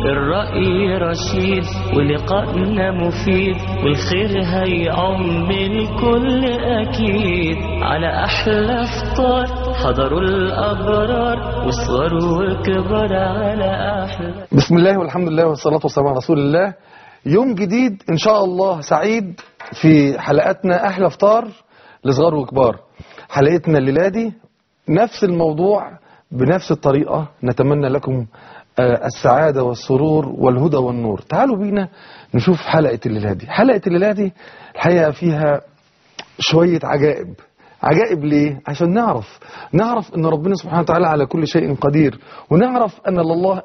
الرأي رشيد ولقائنا مفيد والخير هيعم الكل أكيد على أحلى فطار حضروا الأبرار وصغار وكبار على أحلى بسم الله والحمد لله والصلاة والسلام على رسول الله يوم جديد إن شاء الله سعيد في حلقاتنا أحلى فطار لصغار وكبار حلقتنا الليلة دي نفس الموضوع بنفس الطريقة نتمنى لكم آه، السعادة والسرور والهدى والنور تعالوا بينا نشوف حلقة الليلة دي حلقة الليلة دي الحقيقة فيها شوية عجائب عجائب ليه؟ عشان نعرف نعرف ان ربنا سبحانه وتعالى على كل شيء قدير ونعرف ان الله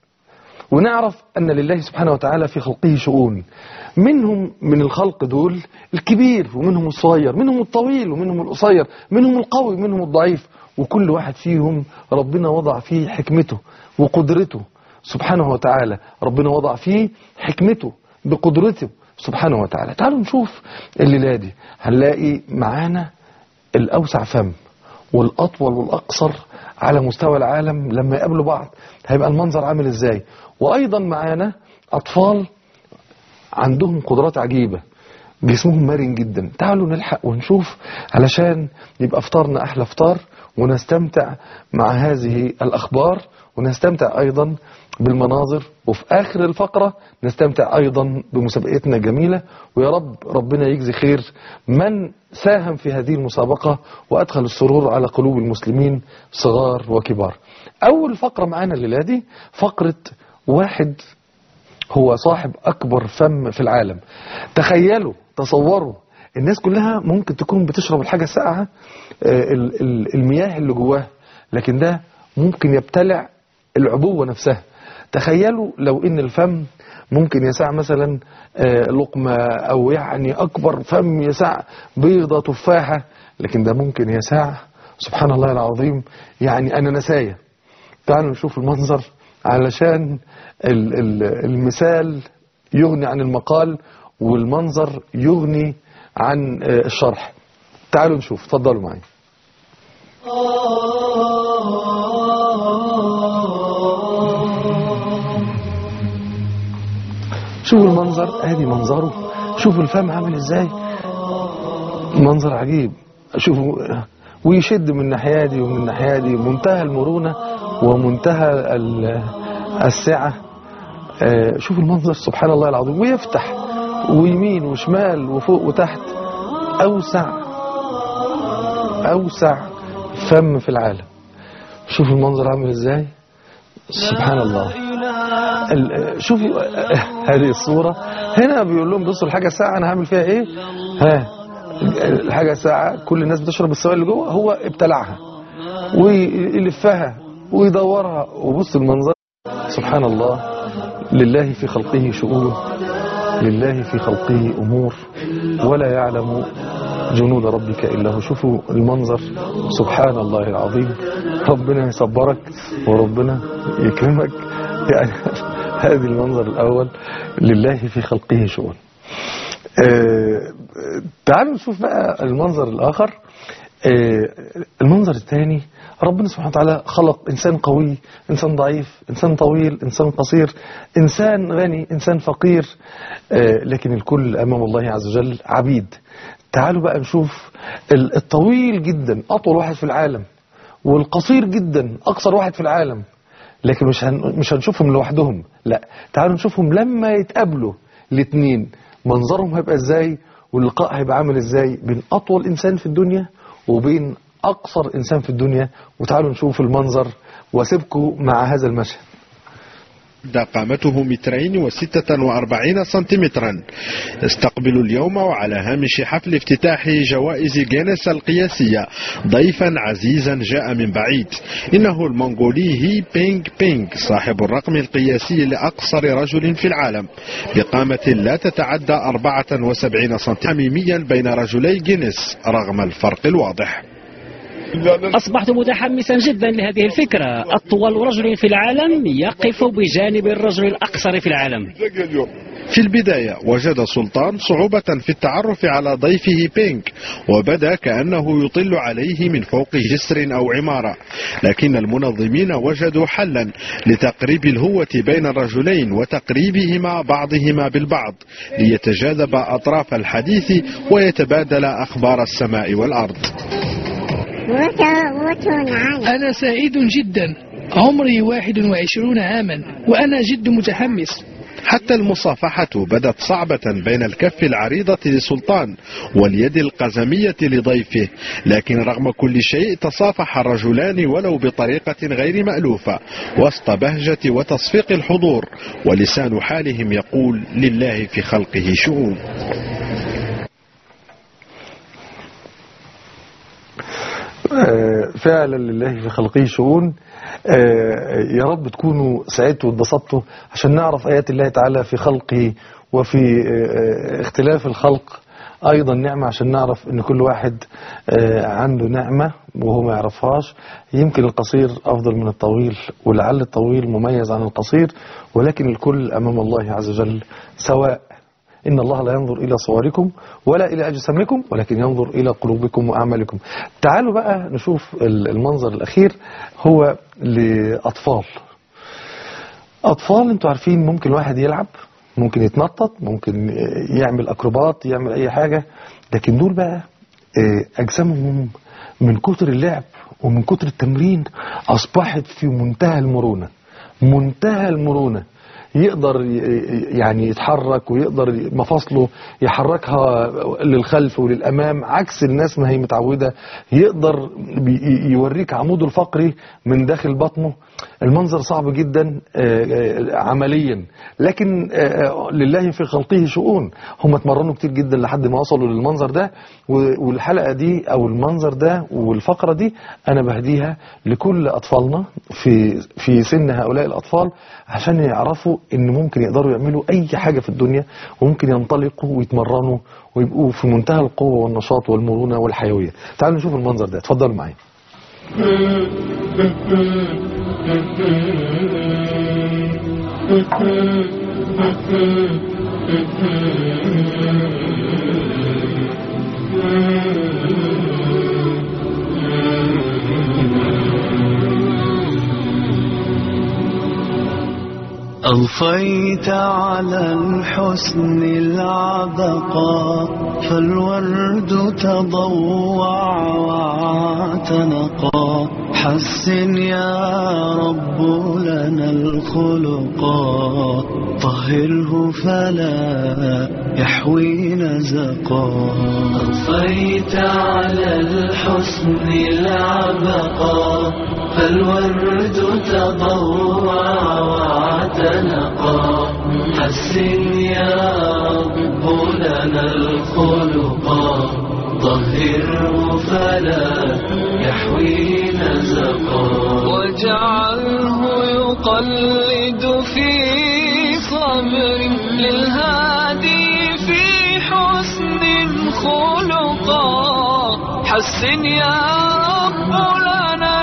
ونعرف أن لله سبحانه وتعالى في خلقه شؤون منهم من الخلق دول الكبير ومنهم الصغير منهم الطويل ومنهم القصير منهم القوي ومنهم الضعيف وكل واحد فيهم ربنا وضع فيه حكمته وقدرته سبحانه وتعالى ربنا وضع فيه حكمته بقدرته سبحانه وتعالى تعالوا نشوف الليلة دي هنلاقي معانا الأوسع فم والأطول والأقصر على مستوى العالم لما يقابلوا بعض هيبقى المنظر عامل ازاي وأيضا معانا أطفال عندهم قدرات عجيبة جسمهم مرن جدا تعالوا نلحق ونشوف علشان يبقى فطارنا أحلى فطار ونستمتع مع هذه الأخبار ونستمتع أيضا بالمناظر وفي آخر الفقرة نستمتع أيضا بمسابقتنا الجميلة ويا رب ربنا يجزي خير من ساهم في هذه المسابقة وأدخل السرور على قلوب المسلمين صغار وكبار أول فقرة معانا الليلة دي فقرة واحد هو صاحب أكبر فم في العالم تخيلوا تصوروا الناس كلها ممكن تكون بتشرب الحاجة الساقعة آه، ال- ال- المياه اللي جواها لكن ده ممكن يبتلع العبوة نفسها تخيلوا لو ان الفم ممكن يسع مثلا آه، لقمة او يعني اكبر فم يسع بيضة تفاحة لكن ده ممكن يسع سبحان الله العظيم يعني اناناسايه تعالوا نشوف المنظر علشان ال- ال- المثال يغني عن المقال والمنظر يغني عن آه، الشرح تعالوا نشوف اتفضلوا معايا شوفوا المنظر ادي منظره شوفوا الفم عامل ازاي منظر عجيب شوفوا ويشد من الناحيه دي ومن الناحيه دي منتهى المرونه ومنتهى ال- السعه آه، شوفوا المنظر سبحان الله العظيم ويفتح ويمين وشمال وفوق وتحت اوسع اوسع فم في العالم شوفوا المنظر عامل ازاي سبحان الله ال- شوفي هذه الصورة هنا بيقول لهم بصوا الحاجة الساعة أنا هعمل فيها إيه ها الحاجة الساعة كل الناس بتشرب السوائل اللي جوه هو ابتلعها ويلفها ويدورها وبص المنظر سبحان الله لله في خلقه شؤون لله في خلقه أمور ولا يعلم جنود ربك إلا هو شوفوا المنظر سبحان الله العظيم ربنا يصبرك وربنا يكرمك يعني هذه المنظر الأول لله في خلقه شؤون آه، تعالوا نشوف بقى المنظر الآخر آه، المنظر الثاني ربنا سبحانه وتعالى خلق إنسان قوي إنسان ضعيف إنسان طويل إنسان قصير إنسان غني إنسان فقير آه، لكن الكل أمام الله عز وجل عبيد تعالوا بقى نشوف ال- الطويل جدا أطول واحد في العالم والقصير جدا أقصر واحد في العالم لكن مش هن... مش هنشوفهم لوحدهم لا تعالوا نشوفهم لما يتقابلوا الاثنين منظرهم هيبقى ازاي واللقاء هيبقى عامل ازاي بين اطول انسان في الدنيا وبين اقصر انسان في الدنيا وتعالوا نشوف المنظر واسيبكم مع هذا المشهد دا قامته مترين وستة وأربعين سنتيمترا يستقبل اليوم وعلى هامش حفل افتتاح جوائز جينيس القياسية ضيفا عزيزا جاء من بعيد إنه المنغولي هي بينغ بينغ صاحب الرقم القياسي لأقصر رجل في العالم بقامة لا تتعدى 74 سنتيمترا حميميا بين رجلي جينيس رغم الفرق الواضح أصبحت متحمسا جدا لهذه الفكرة أطول رجل في العالم يقف بجانب الرجل الأقصر في العالم في البداية وجد سلطان صعوبة في التعرف على ضيفه بينك وبدا كأنه يطل عليه من فوق جسر أو عمارة لكن المنظمين وجدوا حلا لتقريب الهوة بين الرجلين وتقريبهما بعضهما بالبعض ليتجاذب أطراف الحديث ويتبادل أخبار السماء والأرض أنا سعيد جدا عمري 21 عاما وأنا جد متحمس حتى المصافحة بدت صعبة بين الكف العريضة لسلطان واليد القزمية لضيفه لكن رغم كل شيء تصافح الرجلان ولو بطريقة غير مألوفة وسط بهجة وتصفيق الحضور ولسان حالهم يقول لله في خلقه شؤون آه، فعلا لله في خلقه شؤون آه، يا رب تكونوا سعدتوا واتبسطتوا عشان نعرف آيات الله تعالى في خلقه وفي آه، اختلاف الخلق أيضا نعمة عشان نعرف أن كل واحد آه، عنده نعمة وهو ما يعرفهاش يمكن القصير أفضل من الطويل ولعل الطويل مميز عن القصير ولكن الكل أمام الله عز وجل سواء إن الله لا ينظر إلى صوركم ولا إلى أجسامكم ولكن ينظر إلى قلوبكم وأعمالكم تعالوا بقى نشوف المنظر الأخير هو لأطفال أطفال أنتوا عارفين ممكن واحد يلعب ممكن يتنطط ممكن يعمل أكروبات يعمل أي حاجة لكن دول بقى آه، أجسامهم من كتر اللعب ومن كتر التمرين أصبحت في منتهى المرونة منتهى المرونة يقدر ي- يعني يتحرك ويقدر مفاصله يحركها للخلف وللأمام عكس الناس ما هي متعودة يقدر بي- يوريك عموده الفقري من داخل بطنه المنظر صعب جدا آه، آه، عمليا لكن آه، لله في خلقه شؤون هم اتمرنوا كتير جدا لحد ما وصلوا للمنظر ده و- والحلقة دي او المنظر ده والفقرة دي انا بهديها لكل اطفالنا في في سن هؤلاء الاطفال عشان يعرفوا ان ممكن يقدروا يعملوا اي حاجة في الدنيا وممكن ينطلقوا ويتمرنوا ويبقوا في منتهى القوة والنشاط والمرونة والحيوية تعالوا نشوف المنظر ده اتفضلوا معايا أضفيت على الحسن العبقى فالورد تضوع واعتنقا حسن يا رب لنا الخلقا طهره فلا يحوي نزقا أضفيت على الحسن العبقا فالورد تضوع واعتنقا حسن يا رب لنا الخلقا طهره فلا يحوي نزقا واجعله يقلد في صبر للهادي في حسن خلقا حسن يا رب لنا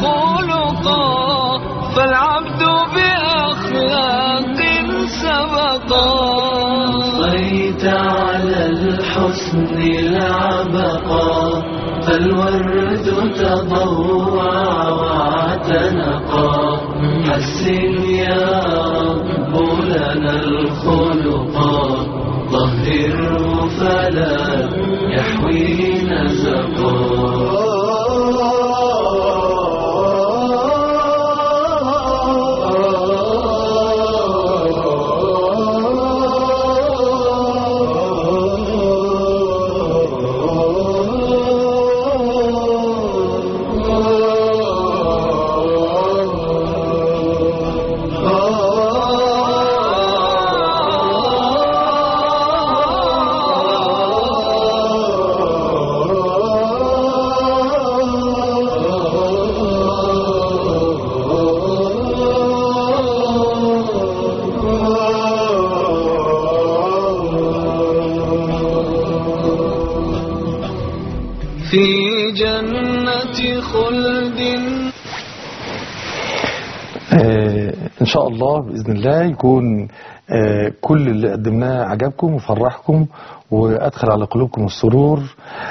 الخلقا فالعبد بأخلاق سبقا أضفيت على الحسن العبقا فالورد تضوع واعتنقا حسن يا رب لنا الخلقا طهره فلا يحوي نزقا شاء الله بإذن الله يكون آه، كل اللي قدمناه عجبكم وفرحكم وأدخل على قلوبكم السرور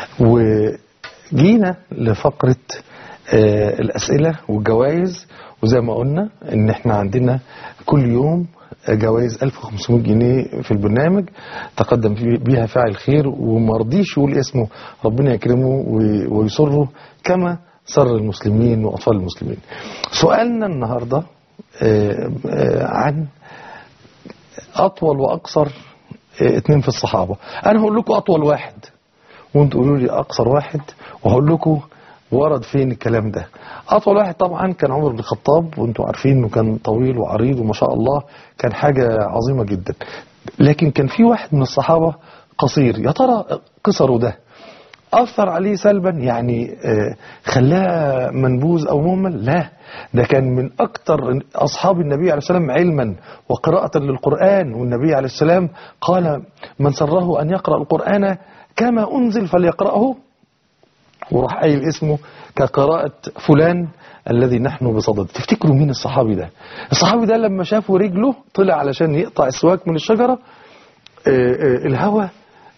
وجينا لفقرة آه، الأسئلة والجوائز وزي ما قلنا إن إحنا عندنا كل يوم جوائز 1500 جنيه في البرنامج تقدم في- بيها فاعل خير وما رضيش يقول اسمه ربنا يكرمه وي- ويسره كما سر المسلمين وأطفال المسلمين سؤالنا النهاردة آه، آه، عن أطول وأقصر آه، اتنين في الصحابة أنا هقول لكم أطول واحد وانتوا قولوا لي أقصر واحد وهقول لكم ورد فين الكلام ده أطول واحد طبعا كان عمر بن الخطاب وانتوا عارفين انه كان طويل وعريض وما شاء الله كان حاجة عظيمة جدا لكن كان في واحد من الصحابة قصير يا ترى قصره ده أثر عليه سلبا يعني آه، خلاه منبوذ أو مهمل لا ده كان من أكثر أصحاب النبي عليه السلام علما وقراءة للقرآن والنبي عليه السلام قال من سره أن يقرأ القرآن كما أنزل فليقرأه وراح قايل اسمه كقراءة فلان الذي نحن بصدد تفتكروا مين الصحابي ده الصحابي ده لما شافوا رجله طلع علشان يقطع السواك من الشجرة آه، آه، الهوى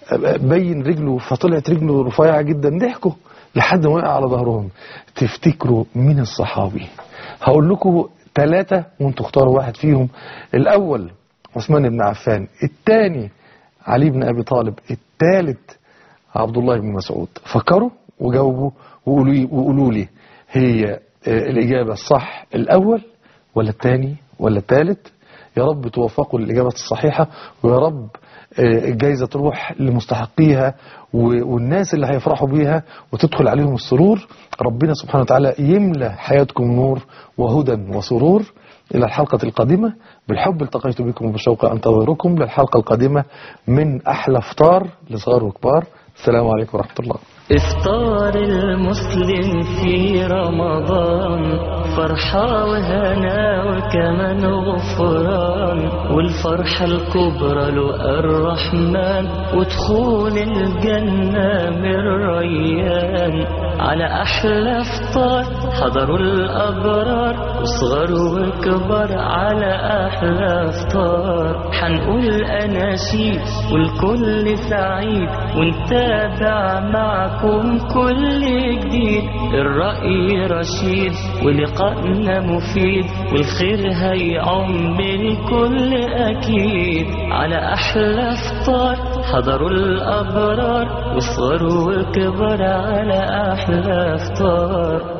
بين رجله فطلعت رجله رفيعة جدا ضحكوا لحد ما وقع على ظهرهم تفتكروا مين الصحابي هقول لكم ثلاثة وانتوا اختاروا واحد فيهم الأول عثمان بن عفان الثاني علي بن أبي طالب الثالث عبد الله بن مسعود فكروا وجاوبوا وقولوا لي, وقولوا لي هي آه، الإجابة الصح الأول ولا الثاني ولا الثالث يا رب توفقوا للإجابة الصحيحة ويا رب آه، الجايزة تروح لمستحقيها و- والناس اللي هيفرحوا بيها وتدخل عليهم السرور ربنا سبحانه وتعالى يملى حياتكم نور وهدى وسرور إلى الحلقة القادمة بالحب التقيت بكم وبالشوق أنتظركم للحلقة القادمة من أحلى فطار لصغار وكبار السلام عليكم ورحمة الله إفطار المسلم في رمضان فرحة وهنا وكمان غفران والفرحة الكبرى له الرحمن ودخول الجنة من ريان على أحلى فطار حضروا الأبرار وصغر وكبر على أحلى فطار حنقول أناشيد والكل سعيد ونتابع معكم كل جديد الرأي رشيد ولقائنا مفيد والخير هيعم الكل أكيد على أحلى فطار حضروا الأبرار وصغروا وكبر على أحلى فطار